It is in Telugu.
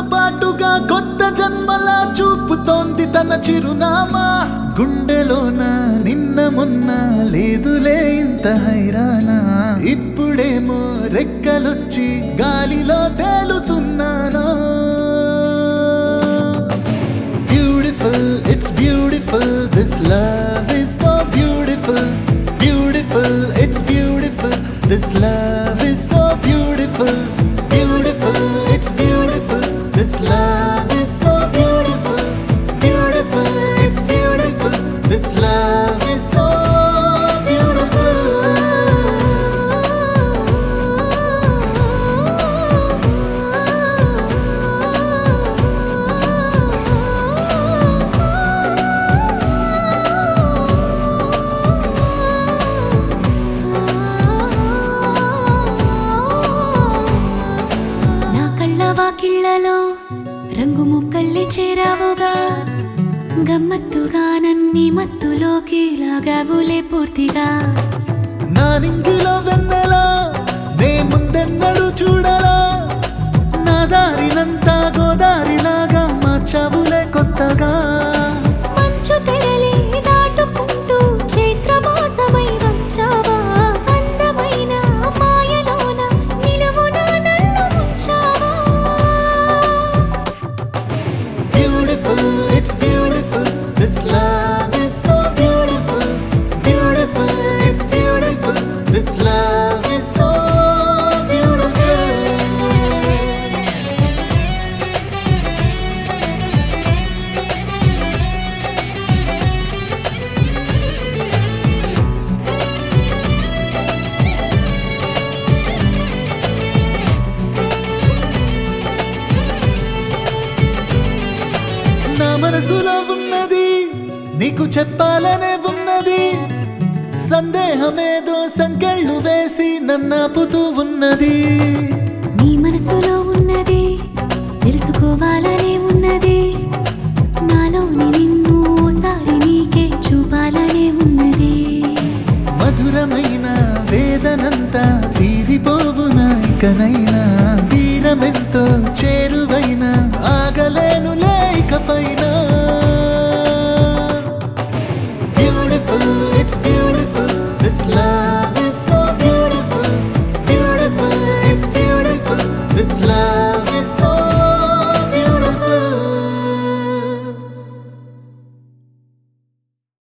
పాటుగా కొత్త జన్మలా చూపుతోంది తన చిరునామా గుండెలోన నిన్న మొన్న లేదులే ఇంత హైరానా ఇప్పుడేమో రెక్కలొచ్చి గాలిలో తేలుతున్నాను beautiful it's beautiful this love is so beautiful beautiful it's beautiful this love is so beautiful beautiful it's beautiful this love is so beautiful beautiful it's beautiful this love is so నా కళ్ళ వాకిళ్లలో రంగు ముక్కల్లి చేరావుగా గమ్మత్తుగా నన్ని మత్తులోకి లాగావులే పూర్తిగా నా నింగిలో వెన్నెలా నే ముందెన్నడు చూడలా నా దారినంతా గోదారిలాగా మార్చావులే కొత్తగా మంచు తెరలి దాటుకుంటూ చైత్రమాసమై వచ్చావా అందమైన మాయలోన నిలువున నన్ను ముంచావా beautiful it's beautiful this love is so beautiful beautiful it's beautiful this love is so beautiful నా మనసులో ఉన్నది నీకు చెప్పాలనే ఉన్నది సందేహమేదో సంకెళ్ళు వేసి నన్నాపుతూ ఉన్నది నీ మనసులో ఉన్న